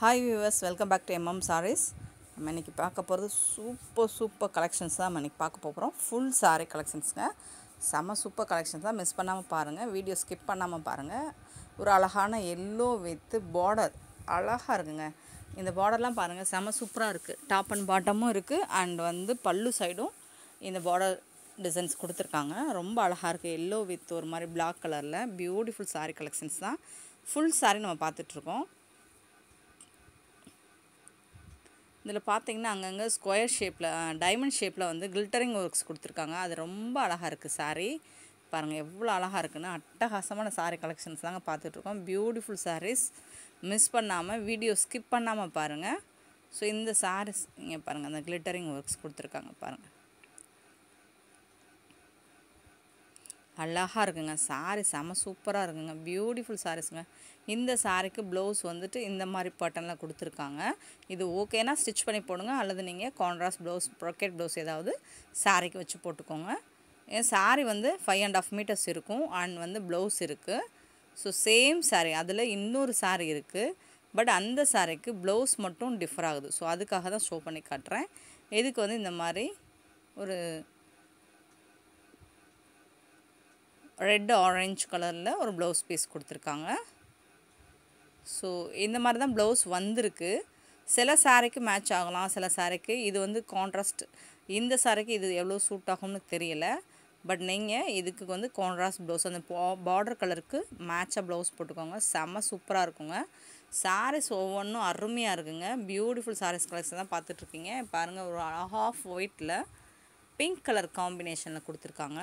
hi viewers welcome back to M M saris நம்ம இன்றைக்கி பார்க்க போகிறது சூப்பர் சூப்பர் கலெக்ஷன்ஸ் தான் நம்ம இன்றைக்கி பார்க்க போகிறோம் ஃபுல் saree கலெக்ஷன்ஸுங்க செம்ம சூப்பர் கலெக்ஷன்ஸ் தான் மிஸ் பண்ணாமல் பாருங்கள் வீடியோ ஸ்கிப் பண்ணாமல் பாருங்கள் ஒரு அழகான எல்லோ வித் பார்டர் அழகாக இருக்குங்க இந்த பார்டர்லாம் பாருங்கள் செம்ம சூப்பராக இருக்குது டாப் அண்ட் பாட்டமும் இருக்குது அண்ட் வந்து பல்லு சைடும் இந்த பார்டர் டிசைன்ஸ் கொடுத்துருக்காங்க ரொம்ப அழகாக இருக்குது எல்லோ வித் ஒரு மாதிரி பிளாக் கலரில் பியூட்டிஃபுல் saree கலெக்ஷன்ஸ் தான் ஃபுல் saree நம்ம பார்த்துட்ருக்கோம் இதில் பார்த்தீங்கன்னா அங்கங்கே ஸ்கொயர் ஷேப்பில் டைமண்ட் ஷேப்பில் வந்து கில்டரிங் ஒர்க்ஸ் கொடுத்துருக்காங்க அது ரொம்ப அழகாக இருக்குது saree பாருங்கள் எவ்வளோ அழகாக இருக்குன்னு அட்டகாசமான saree கலெக்ஷன்ஸ் தாங்க பார்த்துட்ருக்கோம் பியூட்டிஃபுல் sarees மிஸ் பண்ணாமல் வீடியோ ஸ்கிப் பண்ணாமல் பாருங்கள் ஸோ இந்த sarees இங்கே பாருங்கள் அந்த கிளிட்டரிங் ஒர்க்ஸ் கொடுத்துருக்காங்க பாருங்கள் அழகாக இருக்குங்க சாரி செம சூப்பராக இருக்குங்க பியூட்டிஃபுல் சாரீஸுங்க இந்த சாரிக்கு ப்ளவுஸ் வந்துட்டு இந்த மாதிரி பட்டனில் கொடுத்துருக்காங்க இது ஓகேனா ஸ்டிச் பண்ணி போடுங்க அல்லது நீங்கள் கான்ட்ராஸ்ட் ப்ளவுஸ் ப்ரொக்கெட் ப்ளவுஸ் ஏதாவது சாரிக்கு வச்சு போட்டுக்கோங்க என் சாரி வந்து ஃபைவ் அண்ட் ஆஃப் மீட்டர்ஸ் இருக்கும் அண்ட் வந்து ப்ளவுஸ் இருக்குது ஸோ சேம் சாரி அதில் இன்னொரு சாரி இருக்குது பட் அந்த சாரிக்கு ப்ளவுஸ் மட்டும் டிஃபர் ஆகுது ஸோ அதுக்காக தான் ஷோ பண்ணி காட்டுறேன் எதுக்கு வந்து இந்த மாதிரி ஒரு ரெட் ஆரஞ்சு கலரில் ஒரு ப்ளவுஸ் பீஸ் கொடுத்துருக்காங்க ஸோ இந்த மாதிரி தான் ப்ளவுஸ் வந்திருக்கு சில சாரிக்கு மேட்ச் ஆகலாம் சில சாரிக்கு இது வந்து கான்ட்ராஸ்ட் இந்த சாரிக்கு இது எவ்வளோ சூட் ஆகும்னு தெரியல பட் நீங்கள் இதுக்கு வந்து கான்ட்ராஸ்ட் ப்ளவுஸ் அந்த பார்டர் கலருக்கு மேட்சாக ப்ளவுஸ் போட்டுக்கோங்க செம்ம சூப்பராக இருக்குங்க சாரீஸ் ஒவ்வொன்றும் அருமையாக இருக்குங்க பியூட்டிஃபுல் சாரீஸ் கலெக்ஷன் தான் பார்த்துட்ருக்கீங்க பாருங்கள் ஒரு ஹாஃப் ஒயிட்டில் பிங்க் கலர் காம்பினேஷனில் கொடுத்துருக்காங்க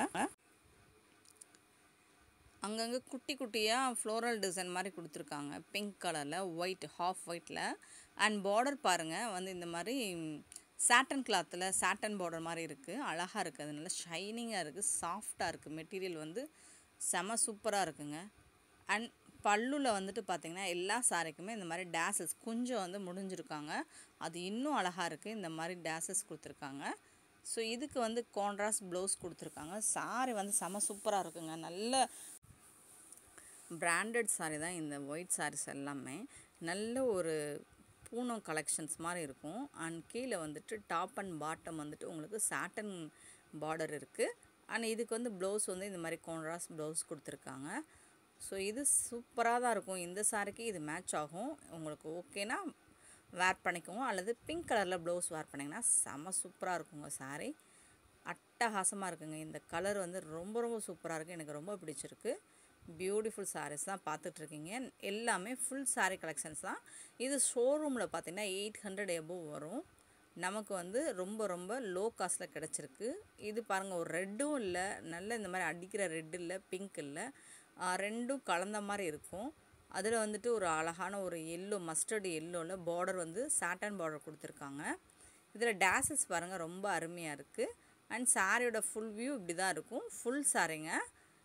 அங்கங்கே குட்டி குட்டியாக ஃப்ளோரல் டிசைன் மாதிரி கொடுத்துருக்காங்க பிங்க் கலரில் ஒயிட் ஹாஃப் ஒயிட்டில் அண்ட் பார்டர் பாருங்கள் வந்து இந்த மாதிரி சாட்டன் கிளாத்தில் சாட்டன் பார்டர் மாதிரி இருக்குது அழகாக இருக்குது அது நல்லா ஷைனிங்காக இருக்குது சாஃப்டாக இருக்குது மெட்டீரியல் வந்து செம சூப்பராக இருக்குங்க அண்ட் பல்லுவில் வந்துட்டு பார்த்திங்கன்னா எல்லா சாரிக்குமே இந்த மாதிரி டேசஸ் கொஞ்சம் வந்து முடிஞ்சிருக்காங்க அது இன்னும் அழகாக இருக்குது இந்த மாதிரி டேசஸ் கொடுத்துருக்காங்க ஸோ இதுக்கு வந்து கான்ட்ராஸ்ட் ப்ளவுஸ் கொடுத்துருக்காங்க சாரி வந்து செம சூப்பராக இருக்குங்க நல்ல பிராண்டட் சாரீ தான் இந்த ஒயிட் சாரீஸ் எல்லாமே நல்ல ஒரு பூனம் கலெக்ஷன்ஸ் மாதிரி இருக்கும் அண்ட் கீழே வந்துட்டு டாப் அண்ட் பாட்டம் வந்துட்டு உங்களுக்கு சாட்டன் பார்டர் இருக்குது அண்ட் இதுக்கு வந்து ப்ளவுஸ் வந்து இந்த மாதிரி கான்ட்ராஸ்ட் ப்ளவுஸ் கொடுத்துருக்காங்க ஸோ இது சூப்பராக தான் இருக்கும் இந்த சாரிக்கு இது மேட்ச் ஆகும் உங்களுக்கு ஓகேனா வேர் பண்ணிக்கோங்க அல்லது பிங்க் கலரில் ப்ளவுஸ் வேர் பண்ணிங்கன்னா செம்ம சூப்பராக இருக்குங்க சாரீ அட்டகாசமாக இருக்குங்க இந்த கலர் வந்து ரொம்ப ரொம்ப சூப்பராக இருக்குது எனக்கு ரொம்ப பிடிச்சிருக்கு பியூட்டிஃபுல் சாரீஸ் தான் பார்த்துட்ருக்கீங்க எல்லாமே ஃபுல் சாரீ கலெக்ஷன்ஸ் தான் இது ஷோரூமில் பார்த்தீங்கன்னா எயிட் ஹண்ட்ரட் எபோவ் வரும் நமக்கு வந்து ரொம்ப ரொம்ப லோ காஸ்ட்டில் கிடச்சிருக்கு இது பாருங்கள் ஒரு ரெட்டும் இல்லை நல்ல இந்த மாதிரி அடிக்கிற ரெட் இல்லை பிங்க் இல்லை ரெண்டும் கலந்த மாதிரி இருக்கும் அதில் வந்துட்டு ஒரு அழகான ஒரு எல்லோ மஸ்டர்டு எல்லோவில் பார்டர் வந்து சாட்டன் பார்டர் கொடுத்துருக்காங்க இதில் டேசஸ் பாருங்கள் ரொம்ப அருமையாக இருக்குது அண்ட் சாரியோட ஃபுல் வியூ இப்படி தான் இருக்கும் ஃபுல் சாரிங்க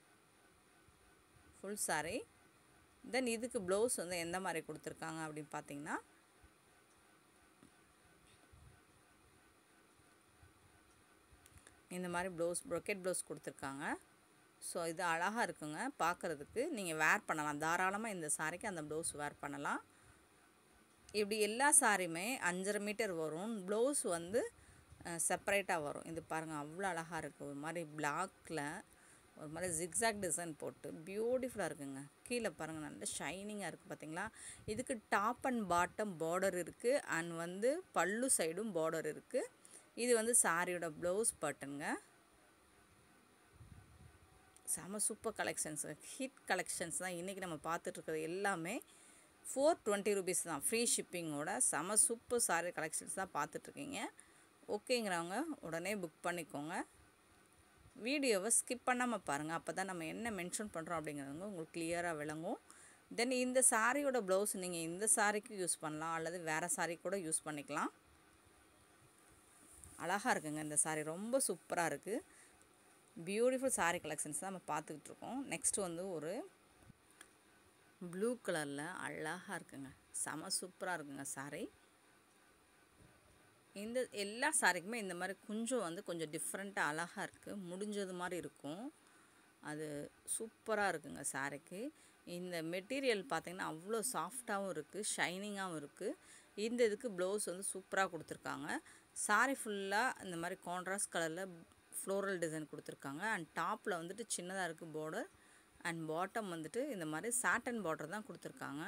ஃபுல் சாரி தென் இதுக்கு ப்ளவுஸ் வந்து எந்த மாதிரி கொடுத்துருக்காங்க அப்படின்னு பார்த்தீங்கன்னா இந்த மாதிரி ப்ளவுஸ் ப்ரொக்கெட் ப்ளவுஸ் கொடுத்துருக்காங்க ஸோ இது அழகாக இருக்குங்க பார்க்குறதுக்கு நீங்கள் வேர் பண்ணலாம் தாராளமாக இந்த சாரிக்கு அந்த ப்ளவுஸ் வேர் பண்ணலாம் இப்படி எல்லா சாரியுமே அஞ்சரை மீட்டர் வரும் ப்ளவுஸ் வந்து செப்பரேட்டாக வரும் இது பாருங்கள் அவ்வளோ அழகாக இருக்குது ஒரு மாதிரி பிளாக்கில் ஒரு மாதிரி ஜிக்ஸாக் டிசைன் போட்டு பியூட்டிஃபுல்லாக இருக்குங்க கீழே பாருங்கள் நல்ல ஷைனிங்காக இருக்குது பார்த்தீங்களா இதுக்கு டாப் அண்ட் பாட்டம் பார்டர் இருக்குது அண்ட் வந்து பல்லு சைடும் பார்டர் இருக்குது இது வந்து சாரியோட ப்ளவுஸ் பட்டனுங்க செம சூப்பர் கலெக்ஷன்ஸ் ஹிட் கலெக்ஷன்ஸ் தான் இன்றைக்கி நம்ம பார்த்துட்ருக்கிறது எல்லாமே ஃபோர் டுவெண்ட்டி ருபீஸ் தான் ஃப்ரீ ஷிப்பிங்கோட செம சூப்பர் சாரி கலெக்ஷன்ஸ் தான் பார்த்துட்ருக்கீங்க ஓகேங்கிறவங்க உடனே புக் பண்ணிக்கோங்க வீடியோவை ஸ்கிப் பண்ணாமல் பாருங்கள் அப்போ தான் நம்ம என்ன மென்ஷன் பண்ணுறோம் அப்படிங்கிறவங்க உங்களுக்கு கிளியராக விளங்கும் தென் இந்த சாரியோட ப்ளவுஸ் நீங்கள் இந்த சாரிக்கு யூஸ் பண்ணலாம் அல்லது வேறு சாரி கூட யூஸ் பண்ணிக்கலாம் அழகாக இருக்குங்க இந்த சாரி ரொம்ப சூப்பராக இருக்குது பியூட்டிஃபுல் சாரீ கலெக்ஷன்ஸ் தான் நம்ம பார்த்துக்கிட்டு இருக்கோம் நெக்ஸ்ட் வந்து ஒரு ப்ளூ கலரில் அழகாக இருக்குங்க செம சூப்பராக இருக்குங்க சாரீ இந்த எல்லா சாரிக்குமே இந்த மாதிரி கொஞ்சம் வந்து கொஞ்சம் டிஃப்ரெண்ட்டாக அழகாக இருக்குது முடிஞ்சது மாதிரி இருக்கும் அது சூப்பராக இருக்குங்க சாரிக்கு இந்த மெட்டீரியல் பார்த்திங்கன்னா அவ்வளோ சாஃப்டாகவும் இருக்குது ஷைனிங்காகவும் இருக்குது இந்த இதுக்கு ப்ளவுஸ் வந்து சூப்பராக கொடுத்துருக்காங்க சாரி ஃபுல்லாக இந்த மாதிரி கான்ட்ராஸ்ட் கலரில் ஃப்ளோரல் டிசைன் கொடுத்துருக்காங்க அண்ட் டாப்பில் வந்துட்டு சின்னதாக இருக்குது பார்டர் அண்ட் பாட்டம் வந்துட்டு இந்த மாதிரி சாட்டன் பார்டர் தான் கொடுத்துருக்காங்க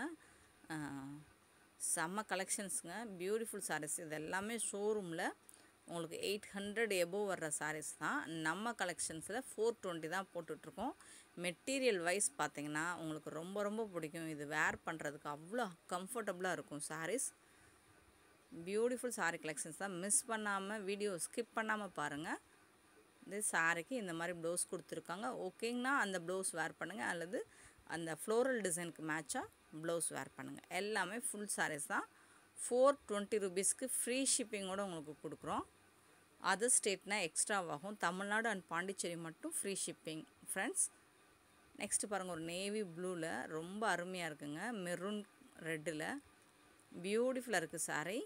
செம்ம கலெக்ஷன்ஸுங்க பியூட்டிஃபுல் சாரீஸ் இது எல்லாமே ஷோரூமில் உங்களுக்கு எயிட் ஹண்ட்ரட் எபோவ் வர்ற சாரீஸ் தான் நம்ம கலெக்ஷன்ஸில் ஃபோர் டுவெண்ட்டி தான் போட்டுட்ருக்கோம் மெட்டீரியல் வைஸ் பார்த்திங்கன்னா உங்களுக்கு ரொம்ப ரொம்ப பிடிக்கும் இது வேர் பண்ணுறதுக்கு அவ்வளோ கம்ஃபர்டபுளாக இருக்கும் சாரீஸ் பியூட்டிஃபுல் சாரீ கலெக்ஷன்ஸ் தான் மிஸ் பண்ணாமல் வீடியோ ஸ்கிப் பண்ணாமல் பாருங்கள் இந்த சாரிக்கு இந்த மாதிரி ப்ளவுஸ் கொடுத்துருக்காங்க ஓகேங்கன்னா அந்த ப்ளவுஸ் வேர் பண்ணுங்கள் அல்லது அந்த ஃப்ளோரல் டிசைனுக்கு மேட்சாக ப்ளவுஸ் வேர் பண்ணுங்கள் எல்லாமே ஃபுல் சாரீஸ் தான் ஃபோர் டுவெண்ட்டி ருபீஸ்க்கு ஃப்ரீ ஷிப்பிங்கோடு உங்களுக்கு கொடுக்குறோம் அதர் ஸ்டேட்னால் எக்ஸ்ட்ராவாகும் தமிழ்நாடு அண்ட் பாண்டிச்சேரி மட்டும் ஃப்ரீ ஷிப்பிங் ஃப்ரெண்ட்ஸ் நெக்ஸ்ட்டு பாருங்கள் ஒரு நேவி ப்ளூவில் ரொம்ப அருமையாக இருக்குங்க மெரூன் ரெட்டில் பியூட்டிஃபுல்லாக இருக்குது சாரீ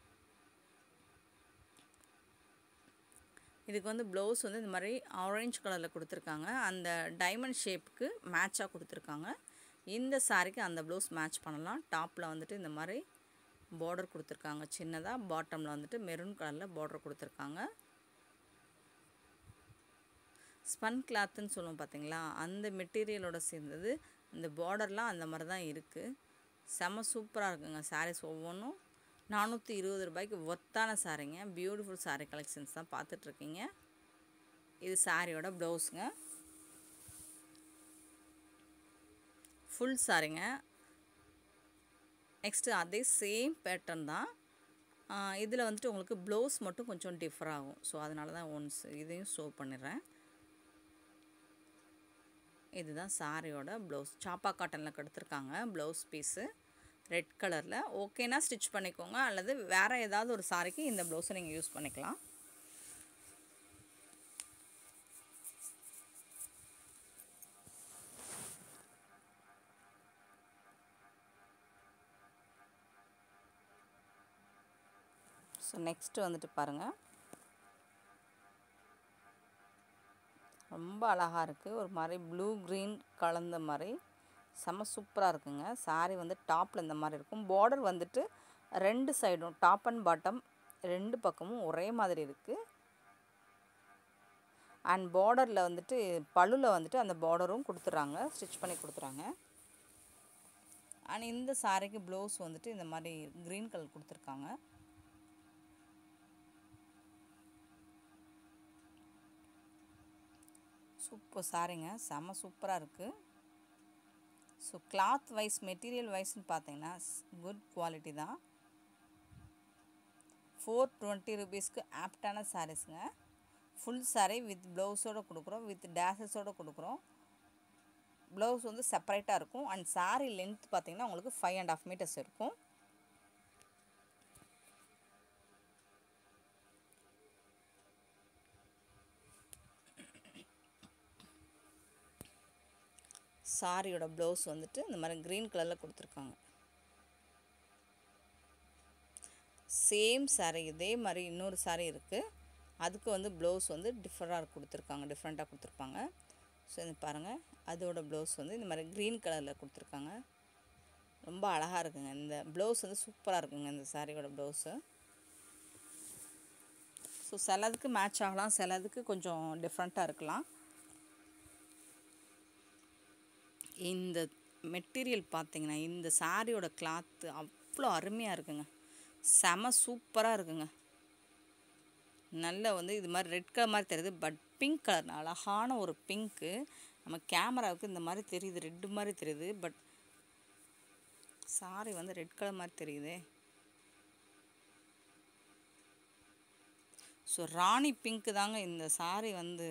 இதுக்கு வந்து ப்ளவுஸ் வந்து இந்த மாதிரி ஆரஞ்சு கலரில் கொடுத்துருக்காங்க அந்த டைமண்ட் ஷேப்புக்கு மேட்சாக கொடுத்துருக்காங்க இந்த சாரிக்கு அந்த ப்ளவுஸ் மேட்ச் பண்ணலாம் டாப்பில் வந்துட்டு இந்த மாதிரி பார்டர் கொடுத்துருக்காங்க சின்னதாக பாட்டமில் வந்துட்டு மெரூன் கலரில் பார்டர் கொடுத்துருக்காங்க ஸ்பன் கிளாத்துன்னு சொல்லுவோம் பார்த்தீங்களா அந்த மெட்டீரியலோட சேர்ந்தது இந்த பார்டர்லாம் அந்த மாதிரி தான் இருக்குது செம சூப்பராக இருக்குங்க சாரீஸ் ஒவ்வொன்றும் நானூற்றி இருபது ரூபாய்க்கு ஒத்தான சாரீங்க பியூட்டிஃபுல் சாரீ கலெக்ஷன்ஸ் தான் பார்த்துட்ருக்கீங்க இது சாரியோட ப்ளவுஸுங்க ஃபுல் சாரீங்க நெக்ஸ்ட்டு அதே சேம் பேட்டர்ன் தான் இதில் வந்துட்டு உங்களுக்கு ப்ளவுஸ் மட்டும் கொஞ்சம் டிஃபர் ஆகும் ஸோ அதனால தான் ஒன்ஸ் இதையும் ஷோ பண்ணிடுறேன் இதுதான் சாரியோட ப்ளவுஸ் சாப்பா காட்டனில் கொடுத்துருக்காங்க ப்ளவுஸ் பீஸு ரெட் கலரில் ஓகேனா ஸ்டிச் பண்ணிக்கோங்க அல்லது வேறு ஏதாவது ஒரு சாரிக்கு இந்த ப்ளவுஸை நீங்கள் யூஸ் பண்ணிக்கலாம் ஸோ நெக்ஸ்ட்டு வந்துட்டு பாருங்கள் ரொம்ப அழகாக இருக்குது ஒரு மாதிரி ப்ளூ க்ரீன் கலந்த மாதிரி செம்ம சூப்பராக இருக்குங்க சாரீ வந்து டாப்பில் இந்த மாதிரி இருக்கும் பார்டர் வந்துட்டு ரெண்டு சைடும் டாப் அண்ட் பாட்டம் ரெண்டு பக்கமும் ஒரே மாதிரி இருக்குது அண்ட் பார்டரில் வந்துட்டு பழுவில் வந்துட்டு அந்த பார்டரும் கொடுத்துட்றாங்க ஸ்டிச் பண்ணி கொடுத்துறாங்க அண்ட் இந்த சாரிக்கு ப்ளவுஸ் வந்துட்டு இந்த மாதிரி க்ரீன் கலர் கொடுத்துருக்காங்க சூப்பர் சாரிங்க செம்ம சூப்பராக இருக்குது ஸோ கிளாத் வைஸ் மெட்டீரியல் வைஸ்னு பார்த்தீங்கன்னா குட் குவாலிட்டி தான் ஃபோர் டுவெண்ட்டி ருபீஸ்க்கு ஆப்டான சாரீஸுங்க ஃபுல் சாரீ வித் ப்ளவுஸோடு கொடுக்குறோம் வித் டேசஸோடு கொடுக்குறோம் ப்ளவுஸ் வந்து செப்பரேட்டாக இருக்கும் அண்ட் சாரீ லென்த் பார்த்தீங்கன்னா உங்களுக்கு ஃபைவ் அண்ட் ஆஃப் மீட்டர்ஸ் இருக்கும் சாரியோட ப்ளவுஸ் வந்துட்டு இந்த மாதிரி க்ரீன் கலரில் கொடுத்துருக்காங்க சேம் சாரீ இதே மாதிரி இன்னொரு சாரீ இருக்குது அதுக்கு வந்து ப்ளவுஸ் வந்து டிஃப்ரெண்டாக கொடுத்துருக்காங்க டிஃப்ரெண்ட்டாக கொடுத்துருப்பாங்க ஸோ இது பாருங்கள் அதோட ப்ளவுஸ் வந்து இந்த மாதிரி க்ரீன் கலரில் கொடுத்துருக்காங்க ரொம்ப அழகாக இருக்குங்க இந்த ப்ளவுஸ் வந்து சூப்பராக இருக்குங்க இந்த சாரியோட ப்ளவுஸு ஸோ சிலதுக்கு மேட்ச் ஆகலாம் சிலதுக்கு கொஞ்சம் டிஃப்ரெண்ட்டாக இருக்கலாம் இந்த மெட்டீரியல் பார்த்தீங்கன்னா இந்த சாரியோட கிளாத்து அவ்வளோ அருமையாக இருக்குங்க செம சூப்பராக இருக்குங்க நல்ல வந்து இது மாதிரி ரெட் கலர் மாதிரி தெரியுது பட் பிங்க் கலர் அழகான ஒரு பிங்க்கு நம்ம கேமராவுக்கு இந்த மாதிரி தெரியுது ரெட்டு மாதிரி தெரியுது பட் சாரி வந்து ரெட் கலர் மாதிரி தெரியுதே ஸோ ராணி பிங்க்கு தாங்க இந்த சாரி வந்து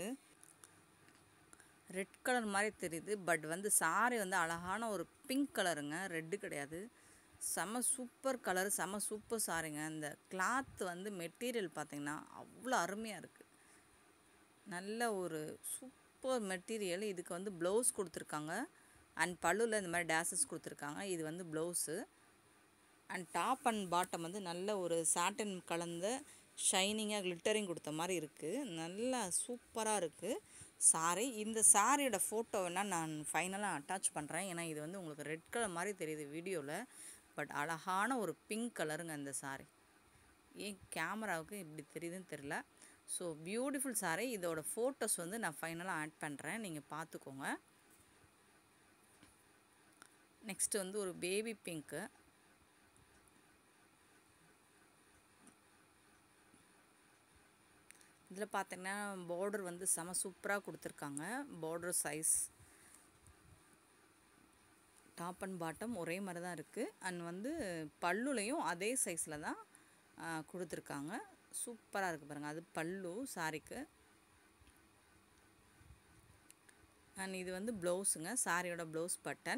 ரெட் கலர் மாதிரி தெரியுது பட் வந்து சாரி வந்து அழகான ஒரு பிங்க் கலருங்க ரெட்டு கிடையாது செம சூப்பர் கலர் செம சூப்பர் சாரிங்க இந்த கிளாத் வந்து மெட்டீரியல் பார்த்திங்கன்னா அவ்வளோ அருமையாக இருக்குது நல்ல ஒரு சூப்பர் மெட்டீரியல் இதுக்கு வந்து ப்ளவுஸ் கொடுத்துருக்காங்க அண்ட் பல்லுவில் இந்த மாதிரி டேசஸ் கொடுத்துருக்காங்க இது வந்து blouse and top and bottom வந்து நல்ல ஒரு சாட்டன் கலந்த ஷைனிங்காக கிளிட்டரிங் கொடுத்த மாதிரி இருக்குது நல்லா சூப்பராக இருக்குது சாரி இந்த சாரியோட ஃபோட்டோ வேணால் நான் ஃபைனலாக அட்டாச் பண்ணுறேன் ஏன்னா இது வந்து உங்களுக்கு ரெட் கலர் மாதிரி தெரியுது வீடியோவில் பட் அழகான ஒரு பிங்க் கலருங்க இந்த சாரி ஏன் கேமராவுக்கு இப்படி தெரியுதுன்னு தெரில ஸோ பியூட்டிஃபுல் சாரி இதோட ஃபோட்டோஸ் வந்து நான் ஃபைனலாக ஆட் பண்ணுறேன் நீங்கள் பார்த்துக்கோங்க நெக்ஸ்ட் வந்து ஒரு பேபி பிங்க்கு இதில் பார்த்தீங்கன்னா பார்டர் வந்து செம சூப்பராக கொடுத்துருக்காங்க border size top and bottom ஒரே மாதிரி தான் இருக்குது அண்ட் வந்து பல்லுலையும் அதே சைஸில் தான் கொடுத்துருக்காங்க சூப்பராக இருக்குது பாருங்கள் அது பல்லு சாரிக்கு அண்ட் இது வந்து ப்ளவுஸுங்க சாரியோட ப்ளவுஸ் பட்டன்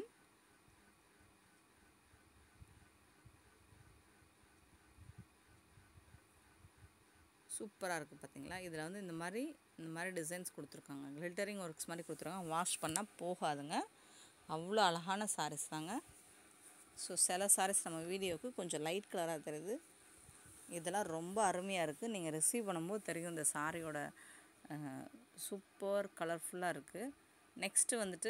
சூப்பராக இருக்குது பார்த்தீங்களா இதில் வந்து இந்த மாதிரி இந்த மாதிரி டிசைன்ஸ் கொடுத்துருக்காங்க கிளிட்டரிங் ஒர்க்ஸ் மாதிரி கொடுத்துருக்காங்க வாஷ் பண்ணால் போகாதுங்க அவ்வளோ அழகான சாரீஸ் தாங்க ஸோ சில சாரீஸ் நம்ம வீடியோவுக்கு கொஞ்சம் லைட் கலராக தெரியுது இதெல்லாம் ரொம்ப அருமையாக இருக்குது நீங்கள் ரிசீவ் பண்ணும்போது தெரியும் இந்த சாரியோட சூப்பர் கலர்ஃபுல்லாக இருக்குது நெக்ஸ்ட்டு வந்துட்டு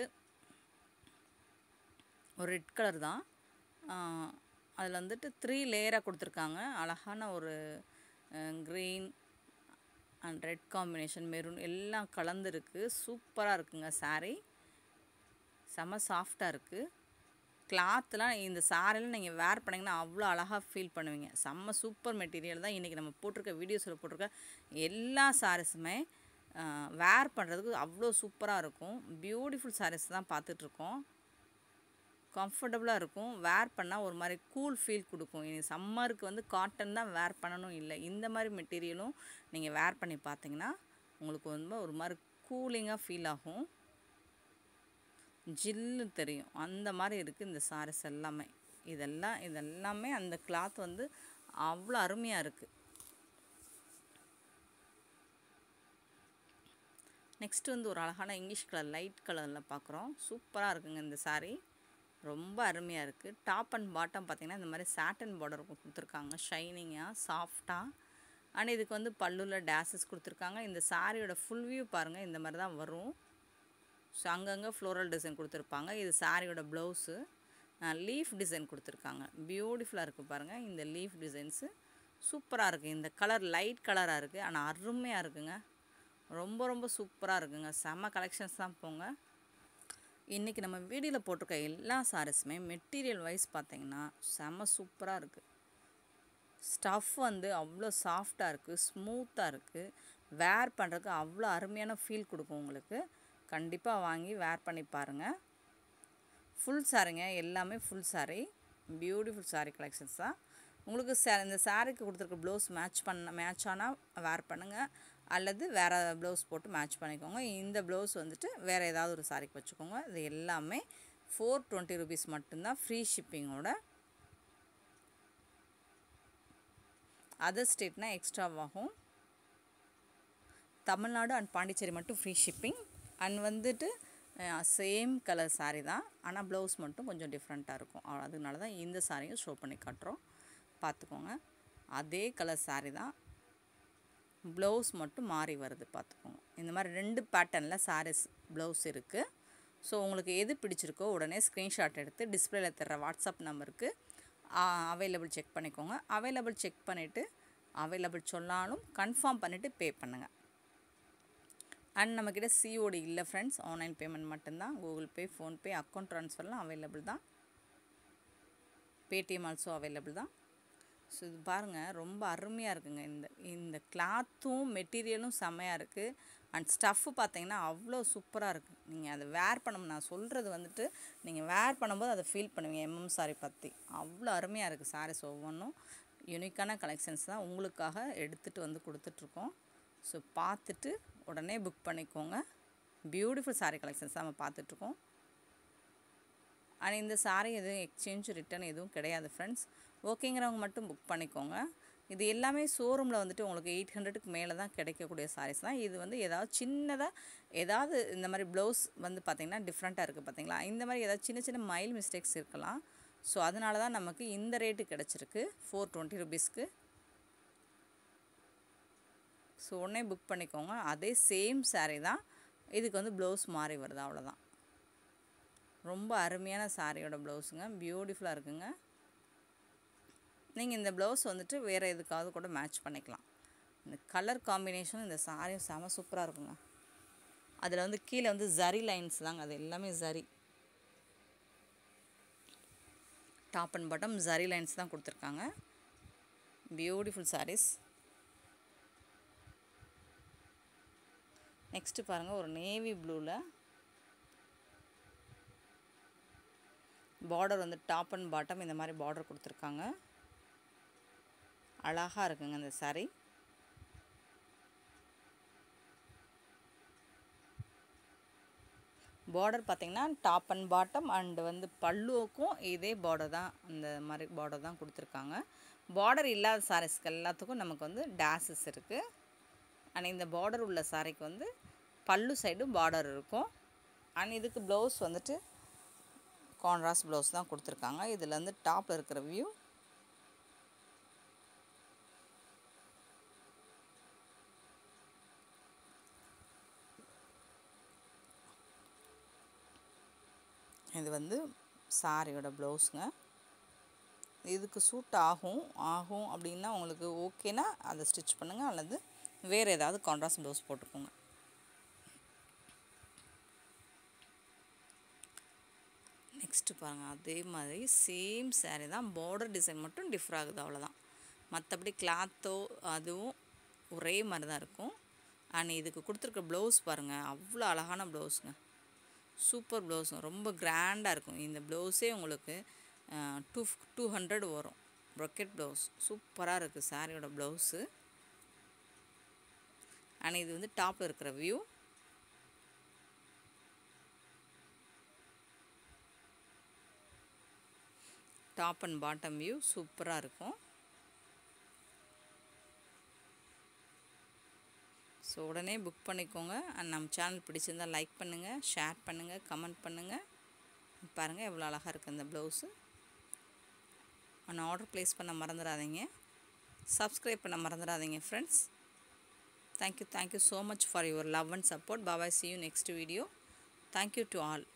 ஒரு ரெட் கலர் தான் அதில் வந்துட்டு த்ரீ லேயராக கொடுத்துருக்காங்க அழகான ஒரு green and red combination maroon எல்லாம் கலந்துருக்கு சூப்பராக இருக்குங்க சாரீ செம்ம சாஃப்டாக இருக்குது கிளாத்லாம் இந்த சாரியில் நீங்கள் வேர் பண்ணிங்கன்னா அவ்வளோ அழகாக ஃபீல் பண்ணுவீங்க செம்ம சூப்பர் மெட்டீரியல் தான் இன்றைக்கி நம்ம போட்டிருக்க வீடியோஸில் போட்டிருக்க எல்லா சாரீஸுமே வேர் பண்ணுறதுக்கு அவ்வளோ சூப்பராக இருக்கும் பியூட்டிஃபுல் சாரீஸ் தான் பார்த்துட்ருக்கோம் கம்ஃபர்டபுளாக இருக்கும் வேர் பண்ணால் ஒரு மாதிரி கூல் ஃபீல் கொடுக்கும் இனி சம்மருக்கு வந்து காட்டன் தான் வேர் பண்ணணும் இல்லை இந்த மாதிரி மெட்டீரியலும் நீங்கள் வேர் பண்ணி பார்த்தீங்கன்னா உங்களுக்கு வந்து ஒரு மாதிரி கூலிங்காக ஃபீல் ஆகும் ஜில்லு தெரியும் அந்த மாதிரி இருக்குது இந்த சாரீஸ் எல்லாமே இதெல்லாம் இதெல்லாமே அந்த கிளாத் வந்து அவ்வளோ அருமையாக இருக்குது நெக்ஸ்ட் வந்து ஒரு அழகான இங்கிலீஷ் கலர் லைட் கலரில் பார்க்குறோம் சூப்பராக இருக்குங்க இந்த சாரீ ரொம்ப அருமையாக இருக்குது டாப் அண்ட் பாட்டம் பார்த்திங்கன்னா இந்த மாதிரி சாட்டன் பார்டர் கொடுத்துருக்காங்க ஷைனிங்காக சாஃப்டாக அண்ட் இதுக்கு வந்து பல்லுவில் டேசஸ் கொடுத்துருக்காங்க இந்த சாரியோட ஃபுல் வியூ பாருங்கள் இந்த மாதிரி தான் வரும் ஸோ அங்கங்கே ஃப்ளோரல் டிசைன் கொடுத்துருப்பாங்க இது சாரியோட ப்ளவுஸு லீஃப் டிசைன் கொடுத்துருக்காங்க பியூட்டிஃபுல்லாக இருக்குது பாருங்கள் இந்த லீஃப் டிசைன்ஸு சூப்பராக இருக்குது இந்த கலர் லைட் கலராக இருக்குது ஆனால் அருமையாக இருக்குங்க ரொம்ப ரொம்ப சூப்பராக இருக்குங்க செம்ம கலெக்ஷன்ஸ் தான் போங்க இன்றைக்கி நம்ம வீடியோவில் போட்டிருக்க எல்லா சாரீஸுமே மெட்டீரியல் வைஸ் பார்த்தீங்கன்னா செம்ம சூப்பராக இருக்குது ஸ்டஃப் வந்து அவ்வளோ சாஃப்டாக இருக்குது ஸ்மூத்தாக இருக்குது வேர் பண்ணுறதுக்கு அவ்வளோ அருமையான ஃபீல் கொடுக்கும் உங்களுக்கு கண்டிப்பாக வாங்கி வேர் பண்ணி பாருங்கள் ஃபுல் சாரிங்க எல்லாமே full sari beautiful sari collections தான் உங்களுக்கு சே இந்த சாரீக்கு கொடுத்துருக்க ப்ளவுஸ் மேட்ச் பண்ண மேட்ச் ஆனால் வேர் பண்ணுங்கள் அல்லது வேறு ப்ளவுஸ் போட்டு மேட்ச் பண்ணிக்கோங்க இந்த ப்ளவுஸ் வந்துட்டு வேறு ஏதாவது ஒரு சாரிக்கு வச்சுக்கோங்க இது எல்லாமே ஃபோர் டுவெண்ட்டி ருபீஸ் மட்டும்தான் ஃப்ரீ ஷிப்பிங்கோட அதர் ஸ்டேட்னால் எக்ஸ்ட்ராவாகும் தமிழ்நாடு அண்ட் பாண்டிச்சேரி மட்டும் ஃப்ரீ ஷிப்பிங் அண்ட் வந்துட்டு சேம் கலர் சாரீ தான் ஆனால் ப்ளவுஸ் மட்டும் கொஞ்சம் டிஃப்ரெண்ட்டாக இருக்கும் அதனால தான் இந்த சாரியும் ஷோ பண்ணி காட்டுறோம் பார்த்துக்கோங்க அதே கலர் சாரீ தான் ப்ளவுஸ் மட்டும் மாறி வருது பார்த்துக்கோங்க இந்த மாதிரி ரெண்டு பேட்டர்னில் சாரீஸ் ப்ளவுஸ் இருக்குது ஸோ உங்களுக்கு எது பிடிச்சிருக்கோ உடனே ஸ்க்ரீன்ஷாட் எடுத்து டிஸ்பிளேல தர்ற வாட்ஸ்அப் நம்பருக்கு அவைலபிள் செக் பண்ணிக்கோங்க அவைலபிள் செக் பண்ணிவிட்டு அவைலபிள் சொன்னாலும் கன்ஃபார்ம் பண்ணிவிட்டு பே பண்ணுங்கள் அண்ட் நம்மக்கிட்ட சிஓடி இல்லை ஃப்ரெண்ட்ஸ் ஆன்லைன் பேமெண்ட் மட்டும்தான் கூகுள் பே ஃபோன்பே அக்கௌண்ட் ட்ரான்ஸ்ஃபர்லாம் அவைலபிள் தான் பேடிஎம் ஆல்சோ அவைலபிள் தான் ஸோ இது பாருங்கள் ரொம்ப அருமையாக இருக்குங்க இந்த இந்த கிளாத்தும் மெட்டீரியலும் செம்மையாக இருக்குது அண்ட் ஸ்டஃப்பு பார்த்தீங்கன்னா அவ்வளோ சூப்பராக இருக்குது நீங்கள் அதை வேர் பண்ண நான் சொல்கிறது வந்துட்டு நீங்கள் வேர் பண்ணும்போது அதை ஃபீல் பண்ணுவீங்க எம்எம் சாரி பற்றி அவ்வளோ அருமையாக இருக்குது சாரீஸ் ஒவ்வொன்றும் யூனிக்கான கலெக்ஷன்ஸ் தான் உங்களுக்காக எடுத்துகிட்டு வந்து கொடுத்துட்ருக்கோம் ஸோ பார்த்துட்டு உடனே புக் பண்ணிக்கோங்க பியூட்டிஃபுல் சாரீ கலெக்ஷன்ஸ் தான் நம்ம பார்த்துட்ருக்கோம் ஆனால் இந்த சாரீ எதுவும் எக்ஸ்சேஞ்ச் ரிட்டன் எதுவும் கிடையாது ஃப்ரெண்ட்ஸ் ஓகேங்கிறவங்க மட்டும் புக் பண்ணிக்கோங்க இது எல்லாமே ஷோரூமில் வந்துட்டு உங்களுக்கு எயிட் ஹண்ட்ரடுக்கு மேலே தான் கிடைக்கக்கூடிய சாரீஸ் தான் இது வந்து ஏதாவது சின்னதாக ஏதாவது இந்த மாதிரி ப்ளவுஸ் வந்து பார்த்திங்கன்னா டிஃப்ரெண்ட்டாக இருக்குது பார்த்தீங்களா இந்த மாதிரி ஏதாவது சின்ன சின்ன மைல் மிஸ்டேக்ஸ் இருக்கலாம் ஸோ அதனால தான் நமக்கு இந்த ரேட்டு கிடச்சிருக்கு ஃபோர் டுவெண்ட்டி ருபீஸ்க்கு ஸோ உடனே புக் பண்ணிக்கோங்க அதே சேம் சாரீ தான் இதுக்கு வந்து ப்ளவுஸ் மாறி வருது அவ்வளோதான் ரொம்ப அருமையான சாரியோட ப்ளவுஸுங்க பியூட்டிஃபுல்லாக இருக்குங்க நீங்கள் இந்த ப்ளவுஸ் வந்துட்டு வேறு எதுக்காவது கூட மேட்ச் பண்ணிக்கலாம் இந்த கலர் காம்பினேஷன் இந்த சாரியும் செம சூப்பராக இருக்குங்க அதில் வந்து கீழே வந்து ஜரி லைன்ஸ் தாங்க அது எல்லாமே zari top and bottom zari lines தான் கொடுத்துருக்காங்க பியூட்டிஃபுல் சாரீஸ் நெக்ஸ்ட்டு பாருங்கள் ஒரு நேவி ப்ளூவில் பார்டர் வந்து டாப் அண்ட் பாட்டம் இந்த மாதிரி பார்டர் கொடுத்துருக்காங்க அழகாக இருக்குங்க இந்த சாரீ பார்டர் பார்த்திங்கன்னா டாப் அண்ட் பாட்டம் அண்டு வந்து பல்லுவுக்கும் இதே பார்டர் தான் இந்த மாதிரி பார்டர் தான் கொடுத்துருக்காங்க பார்டர் இல்லாத சாரீஸ்க்கு எல்லாத்துக்கும் நமக்கு வந்து டேஸஸ் இருக்குது அண்ட் இந்த பார்டர் உள்ள சாரிக்கு வந்து பல்லு சைடும் பார்டர் இருக்கும் அண்ட் இதுக்கு ப்ளவுஸ் வந்துட்டு கான்ட்ராஸ்ட் ப்ளவுஸ் தான் கொடுத்துருக்காங்க இதில் வந்து டாப்பில் இருக்கிற வியூ இது வந்து சாரியோட ப்ளவுஸுங்க இதுக்கு சூட் ஆகும் ஆகும் அப்படின்னா உங்களுக்கு ஓகேனா அதை ஸ்டிச் பண்ணுங்கள் அல்லது வேறு ஏதாவது கான்ட்ராஸ்ட் ப்ளவுஸ் போட்டுக்கோங்க நெக்ஸ்ட்டு பாருங்கள் அதே மாதிரி சேம் சாரீ தான் பார்டர் டிசைன் மட்டும் டிஃப்ரெண்ட் ஆகுது அவ்வளோதான் மற்றபடி கிளாத்தோ அதுவும் ஒரே மாதிரி தான் இருக்கும் அண்ட் இதுக்கு கொடுத்துருக்க ப்ளவுஸ் பாருங்கள் அவ்வளோ அழகான ப்ளவுஸுங்க சூப்பர் ப்ளவுஸுங்க ரொம்ப கிராண்டாக இருக்கும் இந்த ப்ளவுஸே உங்களுக்கு டூ டூ ஹண்ட்ரட் வரும் ப்ரொக்கெட் ப்ளவுஸ் சூப்பராக இருக்குது சாரியோட ப்ளவுஸு அண்ட் இது வந்து டாப்பில் இருக்கிற view top and bottom view சூப்பராக இருக்கும் ஸோ உடனே புக் பண்ணிக்கோங்க அண்ட் நம்ம சேனல் பிடிச்சிருந்தால் லைக் பண்ணுங்கள் ஷேர் பண்ணுங்கள் கமெண்ட் பண்ணுங்கள் பாருங்கள் எவ்வளோ அழகாக இருக்குது இந்த ப்ளவுஸு அண்ட் ஆர்டர் ப்ளேஸ் பண்ண மறந்துடாதீங்க சப்ஸ்கிரைப் பண்ண மறந்துடாதீங்க friends thank you thank you so much for your love and support bye bye see you next video thank you to all